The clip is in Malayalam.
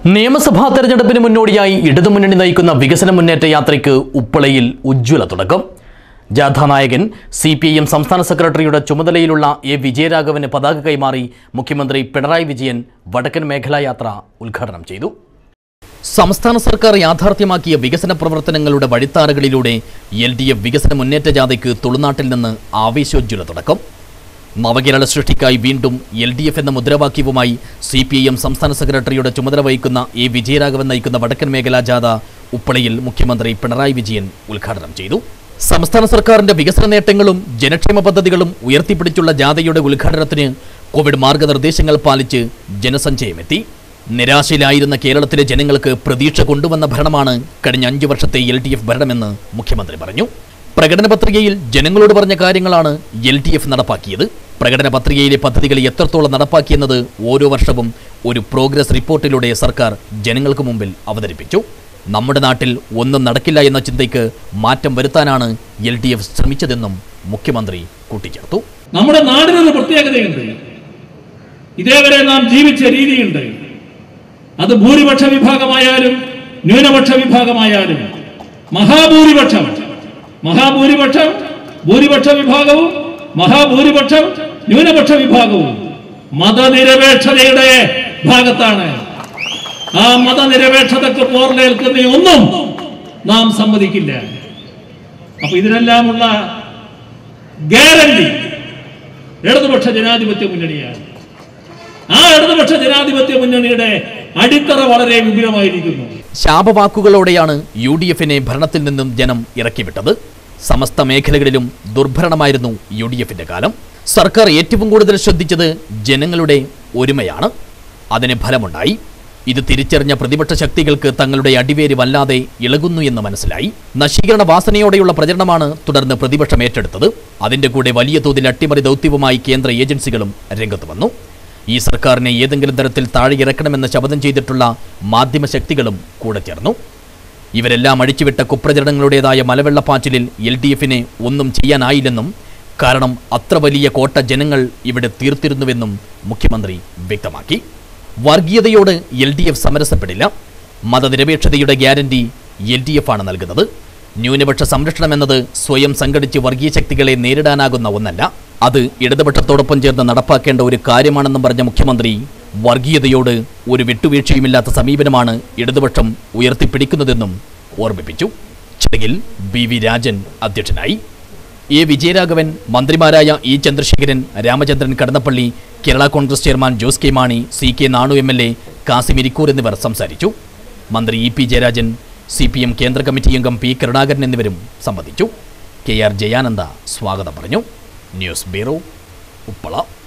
നിയമസഭാ തെരഞ്ഞെടുപ്പിന് മുന്നോടിയായി ഇടതുമുന്നണി നയിക്കുന്ന വികസന മുന്നേറ്റ യാത്രയ്ക്ക് ഉപ്പളയിൽ ഉജ്ജ്വല തുടക്കം ജാഥാനായകൻ സി പി ഐ എം സംസ്ഥാന സെക്രട്ടറിയുടെ ചുമതലയിലുള്ള എ വിജയരാഘവന് പതാക കൈമാറി മുഖ്യമന്ത്രി പിണറായി വിജയൻ വടക്കൻ മേഖലാ യാത്ര ഉദ്ഘാടനം ചെയ്തു സംസ്ഥാന സർക്കാർ യാഥാർത്ഥ്യമാക്കിയ വികസന പ്രവർത്തനങ്ങളുടെ വഴിത്താരകളിലൂടെ എൽ ഡി എഫ് വികസന മുന്നേറ്റ ജാഥയ്ക്ക് തുളുനാട്ടിൽ നിന്ന് ആവേശോജ്വല തുടക്കം നവകേരള സൃഷ്ടിക്കായി വീണ്ടും എൽ ഡി എഫ് എന്ന മുദ്രാവാക്യവുമായി സി പി ഐ എം സംസ്ഥാന സെക്രട്ടറിയുടെ ചുമതല വഹിക്കുന്ന എ വിജയരാഘവൻ നയിക്കുന്ന വടക്കൻ മേഖലാ ജാഥ ഉപ്പളയിൽ മുഖ്യമന്ത്രി പിണറായി വിജയൻ ഉദ്ഘാടനം ചെയ്തു സംസ്ഥാന സർക്കാരിന്റെ വികസന നേട്ടങ്ങളും ജനക്ഷേമ പദ്ധതികളും ഉയർത്തിപ്പിടിച്ചുള്ള ജാഥയുടെ ഉദ്ഘാടനത്തിന് കോവിഡ് മാർഗനിർദ്ദേശങ്ങൾ പാലിച്ച് ജനസഞ്ചയമെത്തി നിരാശയിലായിരുന്ന കേരളത്തിലെ ജനങ്ങൾക്ക് പ്രതീക്ഷ കൊണ്ടുവന്ന ഭരണമാണ് കഴിഞ്ഞ അഞ്ചു വർഷത്തെ എൽ ഡി എഫ് ഭരണമെന്ന് മുഖ്യമന്ത്രി പറഞ്ഞു പ്രകടന പത്രികയിൽ ജനങ്ങളോട് പറഞ്ഞ കാര്യങ്ങളാണ് എൽ ഡി എഫ് നടപ്പാക്കിയത് പ്രകടന പത്രികയിലെ പദ്ധതികൾ എത്രത്തോളം നടപ്പാക്കിയെന്നത് ഓരോ വർഷവും ഒരു പ്രോഗ്രസ് റിപ്പോർട്ടിലൂടെ സർക്കാർ ജനങ്ങൾക്ക് മുമ്പിൽ അവതരിപ്പിച്ചു നമ്മുടെ നാട്ടിൽ ഒന്നും നടക്കില്ല എന്ന ചിന്തയ്ക്ക് മാറ്റം വരുത്താനാണ് എൽ ഡി എഫ് ശ്രമിച്ചതെന്നും മുഖ്യമന്ത്രി കൂട്ടിച്ചേർത്തു നമ്മുടെ നാടിനൊരു പ്രത്യേകതയുണ്ട് ഇതേവരെ നാം ജീവിച്ച രീതിയുണ്ട് അത് ഭൂരിപക്ഷ വിഭാഗമായാലും ന്യൂനപക്ഷ വിഭാഗമായാലും മഹാഭൂരിപക്ഷം മഹാഭൂരിപക്ഷം ഭൂരിപക്ഷ വിഭാഗവും മഹാഭൂരിപക്ഷം ന്യൂനപക്ഷ വിഭാഗവും മതനിരപേക്ഷതയുടെ ഭാഗത്താണ് ആ മതനിരപേക്ഷതക്ക് പോർലേൽക്കുന്ന ഒന്നും നാം സമ്മതിക്കില്ല അപ്പൊ ഇതിനെല്ലാമുള്ള ഗ്യാരണ്ടി ഇടതുപക്ഷ ജനാധിപത്യ മുന്നണിയാണ് ആ ഇടതുപക്ഷ ജനാധിപത്യ മുന്നണിയുടെ അടിത്തറ വളരെ വിപുലമായിരിക്കുന്നു ശാപവാക്കുകളോടെയാണ് യു ഡി എഫിനെ ഭരണത്തിൽ നിന്നും ജനം ഇറക്കിവിട്ടത് സമസ്ത മേഖലകളിലും ദുർഭരണമായിരുന്നു യു ഡി എഫിന്റെ കാലം സർക്കാർ ഏറ്റവും കൂടുതൽ ശ്രദ്ധിച്ചത് ജനങ്ങളുടെ ഒരുമയാണ് അതിന് ഫലമുണ്ടായി ഇത് തിരിച്ചറിഞ്ഞ പ്രതിപക്ഷ ശക്തികൾക്ക് തങ്ങളുടെ അടിവേര് വല്ലാതെ ഇളകുന്നു എന്ന് മനസ്സിലായി നശീകരണ വാസനയോടെയുള്ള പ്രചരണമാണ് തുടർന്ന് പ്രതിപക്ഷം ഏറ്റെടുത്തത് അതിന്റെ കൂടെ വലിയ തോതിൽ അട്ടിമറി ദൗത്യവുമായി കേന്ദ്ര ഏജൻസികളും രംഗത്ത് വന്നു ഈ സർക്കാരിനെ ഏതെങ്കിലും തരത്തിൽ താഴെ ഇറക്കണമെന്ന് ശപഥം ചെയ്തിട്ടുള്ള മാധ്യമ ശക്തികളും കൂടെ ചേർന്നു ഇവരെല്ലാം അഴിച്ചുവിട്ട കുപ്രചരണങ്ങളുടേതായ മലവെള്ളപ്പാച്ചിലിൽ എൽ ഡി എഫിനെ ഒന്നും ചെയ്യാനായില്ലെന്നും കാരണം അത്ര വലിയ കോട്ട ജനങ്ങൾ ഇവിടെ തീർത്തിരുന്നുവെന്നും മുഖ്യമന്ത്രി വ്യക്തമാക്കി വർഗീയതയോട് എൽ ഡി എഫ് സമരസപ്പെടില്ല മതനിരപേക്ഷതയുടെ ഗ്യാരണ്ടി എൽ ഡി എഫ് ആണ് നൽകുന്നത് ന്യൂനപക്ഷ സംരക്ഷണം എന്നത് സ്വയം സംഘടിച്ച് വർഗീയ ശക്തികളെ നേരിടാനാകുന്ന ഒന്നല്ല അത് ഇടതുപക്ഷത്തോടൊപ്പം ചേർന്ന് നടപ്പാക്കേണ്ട ഒരു കാര്യമാണെന്നും പറഞ്ഞ മുഖ്യമന്ത്രി വർഗീയതയോട് ഒരു വിട്ടുവീഴ്ചയുമില്ലാത്ത സമീപനമാണ് ഇടതുപക്ഷം ഉയർത്തിപ്പിടിക്കുന്നതെന്നും ഓർമ്മിപ്പിച്ചു ചടങ്ങിൽ ബി വി രാജൻ അധ്യക്ഷനായി എ വിജയരാഘവൻ മന്ത്രിമാരായ E Chandrasekharan Ramachandran Kadannappally Kerala Congress chairman Jose K Mani C K Nanu M L A Kasim Irikkur എന്നിവർ സംസാരിച്ചു മന്ത്രി E P Jayarajan C P M കേന്ദ്ര കമ്മിറ്റി അംഗം പി കരുണാകരൻ എന്നിവരും സംബന്ധിച്ചു കെ ആർ ജയാനന്ദ സ്വാഗതം പറഞ്ഞു ന്യൂസ് ബ്യൂറോ ഉപ്പള